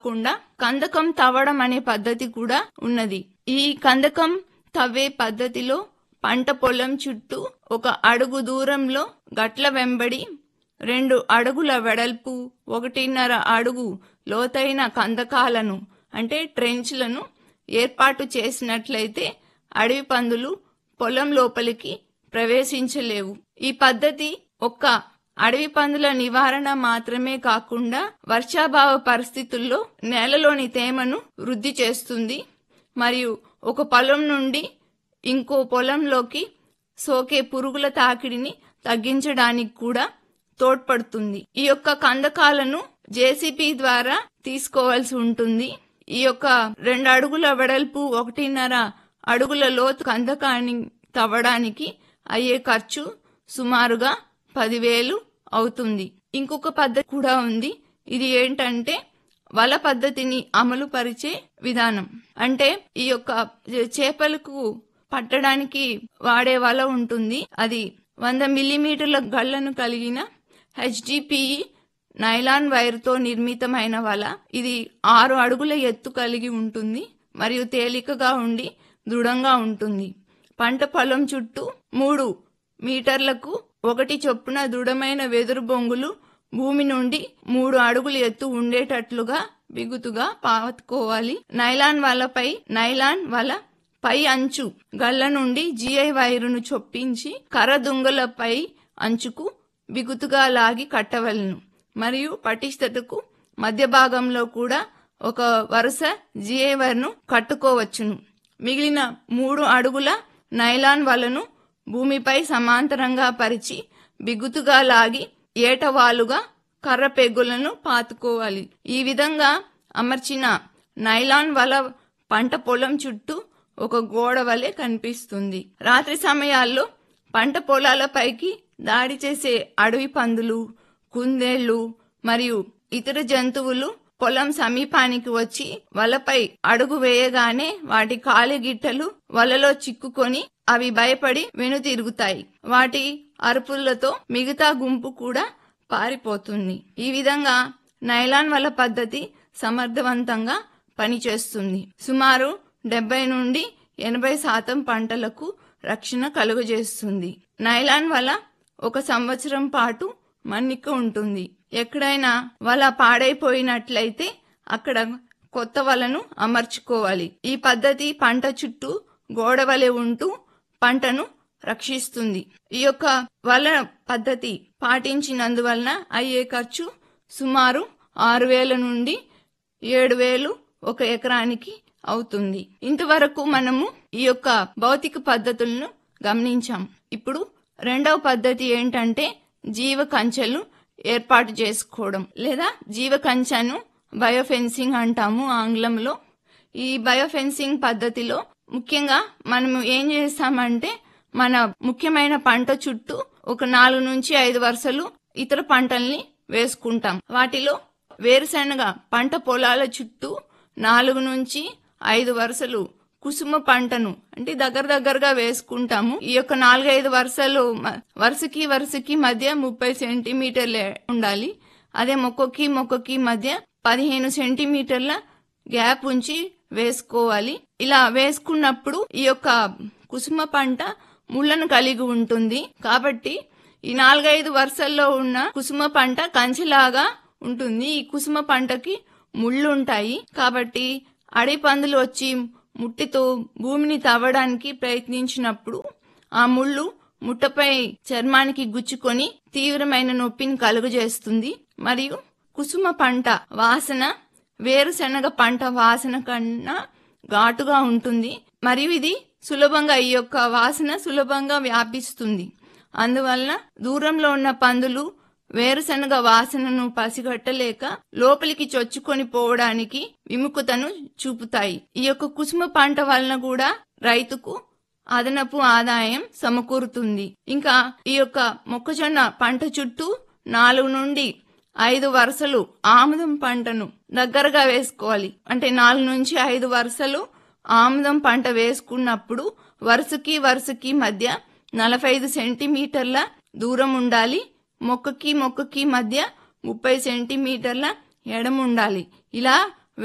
కాకుండా కందకం తవ్వడం అనే పద్ధతి కూడా ఉన్నది ఈ కందకం తవ్వే పద్ధతిలో పంట పొలం చుట్టూ ఒక అడుగు దూరంలో గట్ల వెంబడి రెండు అడుగుల వెడల్పు ఒకటిన్నర అడుగు లోతైన కందకాలను అంటే ట్రెంచ్లను ఏర్పాటు చేసినట్లయితే అడవి పందులు పొలం లోపలికి ప్రవేశించలేవు ఈ పద్ధతి ఒక్క అడవి పందుల నివారణ మాత్రమే కాకుండా వర్షాభావ పరిస్థితుల్లో నేలలోని తేమను వృద్ధి చేస్తుంది మరియు ఒక పొలం నుండి ఇంకో పొలంలోకి సోకే పురుగుల తాకిడిని తగ్గించడానికి కూడా తోడ్పడుతుంది ఈ యొక్క కందకాలను జేసీపీ ద్వారా తీసుకోవాల్సి ఉంటుంది ఈ యొక్క రెండు అడుగుల వెడల్పు ఒకటిన్నర అడుగుల లోతు కందకాన్ని తవ్వడానికి అయ్యే ఖర్చు సుమారుగా పదివేలు అవుతుంది ఇంకొక పద్ధతి కూడా ఉంది ఇది ఏంటంటే వల పద్ధతిని అమలు పరిచే విధానం అంటే ఈ యొక్క చేపలకు పట్టడానికి వాడే వల ఉంటుంది అది వంద మిల్లీమీటర్ల గళ్లను కలిగిన హెచ్డిపిఈ నైలాన్ వైర్తో నిర్మితమైన వల ఇది ఆరు అడుగుల ఎత్తు కలిగి ఉంటుంది మరియు తేలికగా ఉండి దృఢంగా ఉంటుంది పంట పొలం చుట్టూ మూడు మీటర్లకు ఒకటి చొప్పున దృఢమైన వెదురు బొంగులు భూమి నుండి మూడు అడుగులు ఎత్తు ఉండేటట్లుగా బిగుతుగా పాతుకోవాలి నైలాన్ వలపై నైలాన్ వల పై అంచు గళ్ల నుండి జిఐ వైరును చొప్పించి కర్ర దుంగలపై అంచుకు బిగుతుగా లాగి కట్టవలను మరియు పటిష్టతకు మధ్య భాగంలో కూడా ఒక వరుస జిఐ వైర్ను కట్టుకోవచ్చును మిగిలిన మూడు అడుగుల నైలాన్ వలను భూమిపై సమాంతరంగా పరిచి బిగుతుగా లాగి ఏటవాలుగా కర్ర పెగ్గులను పాతుకోవాలి ఈ విధంగా అమర్చిన నైలాన్ వల పంట పొలం చుట్టూ ఒక గోడ వలె కనిపిస్తుంది రాత్రి సమయాల్లో పంట పొలాలపైకి దాడి చేసే అడవి పందులు కుందేళ్లు మరియు ఇతర జంతువులు పొలం సమీపానికి వచ్చి వలపై అడుగు వేయగానే వాటి కాలి గిట్టలు వలలో చిక్కుకొని అవి భయపడి వెనుతిరుగుతాయి వాటి అరుపులతో మిగతా గుంపు కూడా పారిపోతుంది ఈ విధంగా నైలాన్ వల పద్ధతి సమర్థవంతంగా పనిచేస్తుంది సుమారు డెబ్బై నుండి ఎనభై శాతం పంటలకు రక్షణ కలుగజేస్తుంది నైలాన్ వల ఒక సంవత్సరం పాటు మన్నిక ఉంటుంది ఎక్కడైనా వల పాడైపోయినట్లయితే అక్కడ కొత్త వలను అమర్చుకోవాలి ఈ పద్ధతి పంట చుట్టూ గోడ వలె ఉంటూ పంటను రక్షిస్తుంది ఈ యొక్క వల పద్ధతి పాటించినందువలన అయ్యే ఖర్చు సుమారు ఆరు వేల నుండి ఏడు వేలు ఒక ఎకరానికి అవుతుంది ఇంతవరకు మనము ఈ యొక్క భౌతిక పద్ధతులను గమనించాం ఇప్పుడు రెండవ పద్ధతి ఏంటంటే జీవ కంచెలు ఏర్పాటు చేసుకోవడం లేదా జీవ కంచెను బయోఫెన్సింగ్ అంటాము ఆంగ్లంలో ఈ బయోఫెన్సింగ్ పద్ధతిలో ముఖ్యంగా మనము ఏం చేస్తామంటే మన ముఖ్యమైన పంట చుట్టూ ఒక నాలుగు నుంచి ఐదు వరుసలు ఇతర పంటల్ని వేసుకుంటాం వాటిలో వేరుశనగ పంట పొలాల చుట్టూ నాలుగు నుంచి ఐదు వరుసలు కుసుమ పంటను అంటే దగ్గర దగ్గరగా వేసుకుంటాము ఈ యొక్క నాలుగైదు వరుసలు మ- వరుసకి వరుసకి మధ్య ముప్పై సెంటీమీటర్లే ఉండాలి అదే మొక్కకి మొక్కకి మధ్య పదిహేను సెంటీమీటర్ల గ్యాప్ ఉంచి వేసుకోవాలి ఇలా వేసుకున్నప్పుడు ఈ యొక్క కుసుమ పంట ముళ్ళను కలిగి ఉంటుంది కాబట్టి ఈ నాలుగైదు వరుసల్లో ఉన్న కుసుమ పంట కంచెలాగా ఉంటుంది ఈ కుసుమ పంటకి ముళ్ళు ఉంటాయి కాబట్టి అడవి పందులు వచ్చి ముట్టితో భూమిని తవ్వడానికి ప్రయత్నించినప్పుడు ఆ ముళ్ళు ముట్టపై చర్మానికి గుచ్చుకొని తీవ్రమైన నొప్పిని కలుగజేస్తుంది మరియు కుసుమ పంట వాసన వేరుశనగ పంట వాసన కన్నా ఘాటుగా ఉంటుంది మరియు ఇది సులభంగా ఈ యొక్క వాసన సులభంగా వ్యాపిస్తుంది అందువలన దూరంలో ఉన్న పందులు వేరుశనగ వాసనను పసిగట్టలేక లోపలికి చొచ్చుకొని పోవడానికి విముఖతను చూపుతాయి ఈ యొక్క కుసుమ పంట వలన కూడా రైతుకు అదనపు ఆదాయం సమకూరుతుంది ఇంకా ఈ యొక్క మొక్కజొన్న పంట చుట్టూ నాలుగు నుండి ఐదు వరుసలు ఆముదం పంటను దగ్గరగా వేసుకోవాలి అంటే నాలుగు నుంచి ఐదు వరుసలు ఆముదం పంట వేసుకున్నప్పుడు వరుసకి వరుసకి మధ్య నలభై ఐదు సెంటీమీటర్ల దూరం ఉండాలి మొక్కకి మొక్కకి మధ్య ముప్పై సెంటీమీటర్ల ఎడం ఉండాలి ఇలా